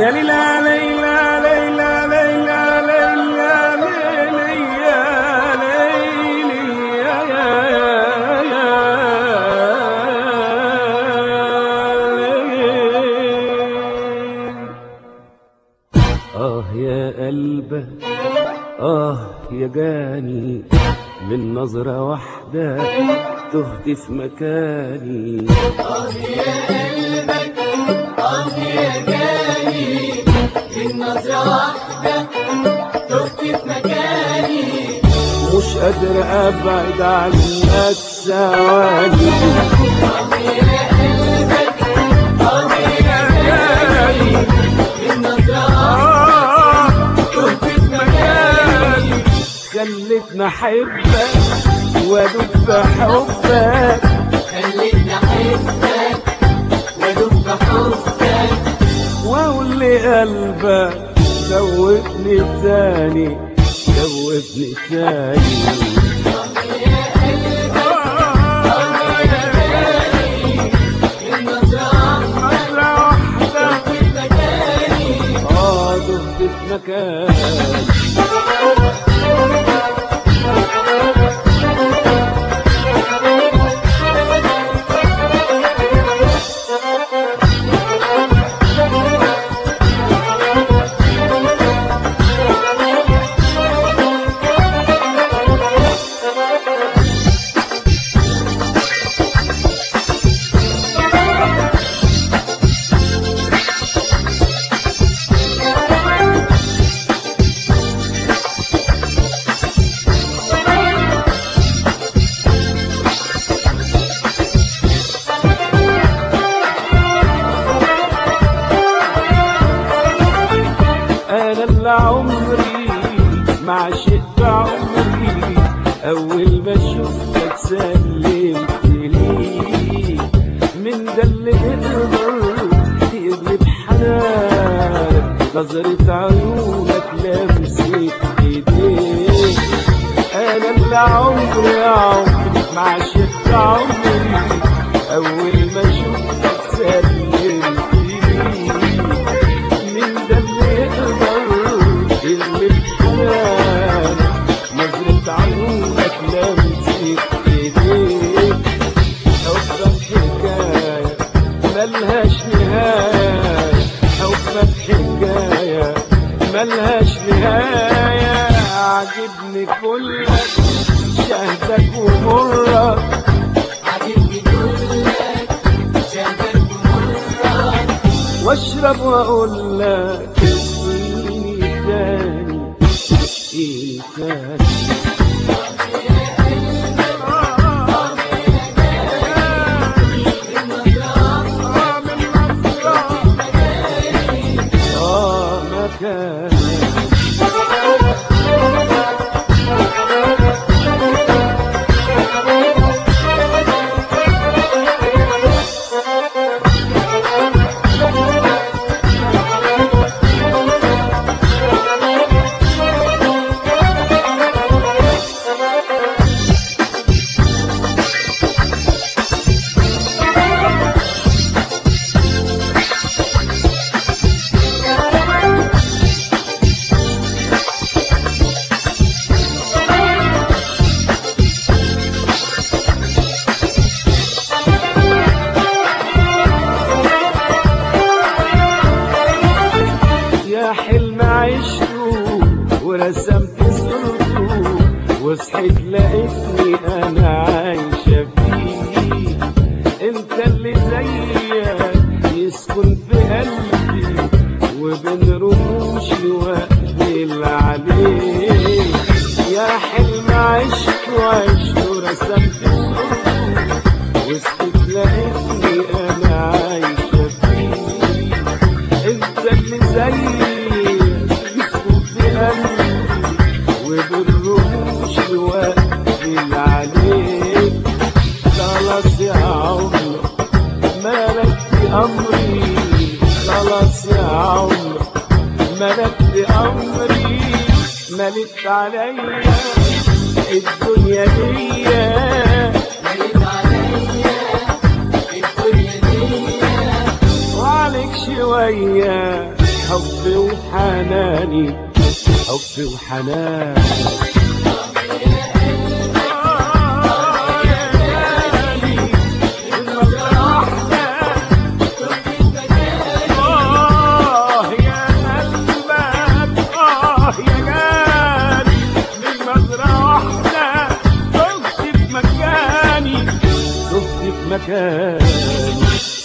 يا ليلى ليلى ليلى ليلى ليلى ليلى يا ليلي يا يا يا آه يا قلبه آه يا جاني من نظرة واحدة تهت في مكاني آه يا قلبك آه يا جاني من نظرة واحدة تهت في مكاني مش قادر أبعد عنك ثواني آه يا قلبك آه يا جاني من نظرة واحدة آه تهت في مكاني خلتني أحبك وأدوب في حبك خلتني أحبك وأدوب في حبك وأقول لقلبك دوبني تاني دوبني تاني يا قلبك آه يا جاني من نظرة واحدة مرة واحدة في مكاني آه دهت في مكاني انا اللي عمري ما عشقت عمري اول ما شفتك سلمت لي من ده اللي تقدر تقلب حنانك نظرة عيونك لمسة ايديك انا اللي عمري يا عمري ما عشقت عمري اول ما شفتك سلمت لي من ده اللي يقدر يغلب حنان نظرة عيونك لمسة ايديك حبك حكاية ملهاش نهاية حبك حكاية ملهاش نهاية عجبني كلك شهدك ومرك عجبني كلك شهدك ومرك واشرب واقول لك اسقيني تاني اسقيني تاني آه مكان يا حلم عشته ورسمت صورته وصحيت لقيتني انا عايشة فيه انت اللي زيك يسكن في قلبي وبين رموشي واقبل عليه يا حلم عشته عشته رسمت صورته وصحيت لقيتني انا عايشة فيه انت اللي زيي يسكن في قلبي وبالرموش واقفل عليك خلاص يا عمر ملكت امري خلاص يا عمر ملكت امري ملكت عليا الدنيا دي ملك عليا الدنيا دي وعليك شوية حب وحنان آه يا غالي من نظرة واحدة آه يا قلبك آه يا غالي من نظرة واحدة شفت في مكاني شفت في مكاني